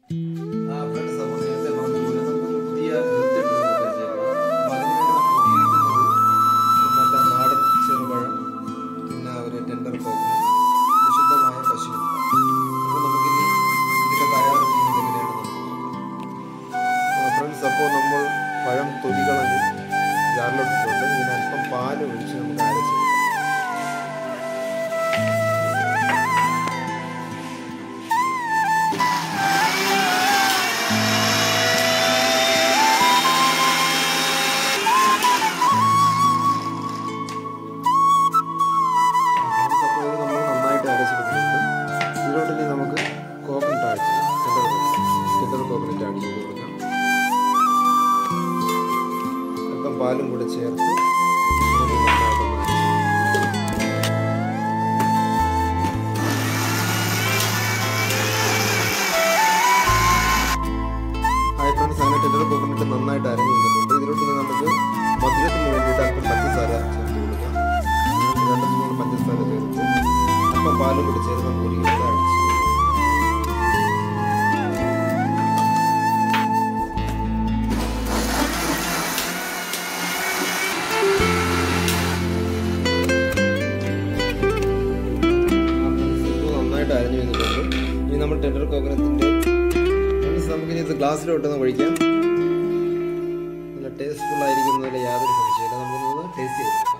ആ ഫ്രണ്ട്സ് അപ്പോൾ നേരത്തെ പറഞ്ഞതുപോലെ നമുക്കൊരു പുതിയ വിത്ത് ഇട്ട് പരിചയപ്പെടാം അപ്പോൾ അതിനുവേണ്ടി നമ്മൾ ഉപയോഗിക്കുന്നത് ഒരു നല്ല നാടൻ ചെറുപഴം പിന്നെ ഒരു ടെൻഡർ കോക്കനട്ട് വിശുദ്ധമായ പശുവിൻ അപ്പോൾ നമുക്കിനി ഇതിൻ്റെ തയ്യാറ് ചെയ്യുന്നത് എങ്ങനെയാണ് നമുക്ക് ഫ്രണ്ട്സ് അപ്പോൾ നമ്മൾ പഴം തൊലി കളഞ്ഞ് ജാറിലോട്ടിട്ടുണ്ട് ഇതിന് അല്പം പാൽ ഒഴിച്ച് നമുക്ക് അരച്ചെടുക്കാം ഫ്രണ്ട്സ് അപ്പോൾ ഇത് നമ്മൾ നന്നായിട്ട് അരച്ചെടുക്കുന്നുണ്ട് ഇതിലോട്ട് ഇനി നമുക്ക് കോക്കനട്ട് ആഡ് ചെയ്യാം ടെൻഡർ ടെൻഡർ കോക്കനട്ട് ആഡ് ചെയ്ത് കൊടുക്കാം അല്പം പാലും കൂടെ ചേർത്ത് നമുക്ക് നന്നായിട്ടൊന്ന് അരച്ച് ഹായ് ഫ്രണ്ട്സ് അങ്ങനെ ടെൻഡർ കോക്കനട്ട് നന്നായിട്ട് അരഞ്ഞു വന്നിട്ടുണ്ട് ഇതിലോട്ട് ഇനി നമുക്ക് മധുരത്തിന് വേണ്ടിയിട്ട് അല്പം പഞ്ചസാര ചേർത്ത് കൊടുക്കാം രണ്ട് സ്പൂൺ പഞ്ചസാര ചേർത്ത് അല്പം പാലും കൂടി ചേർത്ത് നമുക്ക് ഒരു ഈട് അടിച്ച് ഇപ്പോൾ നന്നായിട്ട് അരഞ്ഞു വന്നിട്ടുണ്ട് ഇനി നമ്മൾ ടെൻഡർ കോക്കനത്തിൻ്റെ നമുക്കിനി ഇത് ഗ്ലാസ്സിലോട്ടൊന്ന് ഒഴിക്കാം നല്ല ടേസ്റ്റ്ഫുൾ ആയിരിക്കുന്നതിൽ യാതൊരു സംശയമില്ല നമുക്കൊന്ന് ടേസ്റ്റ് ചെയ്ത് നോക്കാം